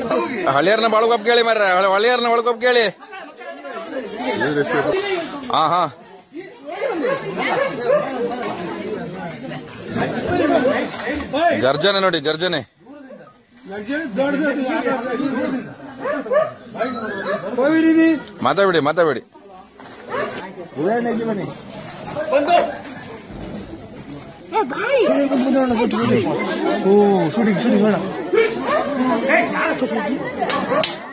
ಹಳಿಯರ್ನ ಬಳಗೊಪ್ಪ ಕೇಳಿ ಮರ್ರ ಹಳಿಯರ್ನ ಒಳಗೊಪ್ಪ ಕೇಳಿ ಹಾ ಹಾ ಗರ್ಜನೆ ನೋಡಿ ಗರ್ಜನೆ ಮಾತಾಬಿಡಿ ಮಾತಾಬಿಡಿ ಓ ಶೂಟಿಂಗ್ ಶೂಟಿಂಗ್ ಬೇಡ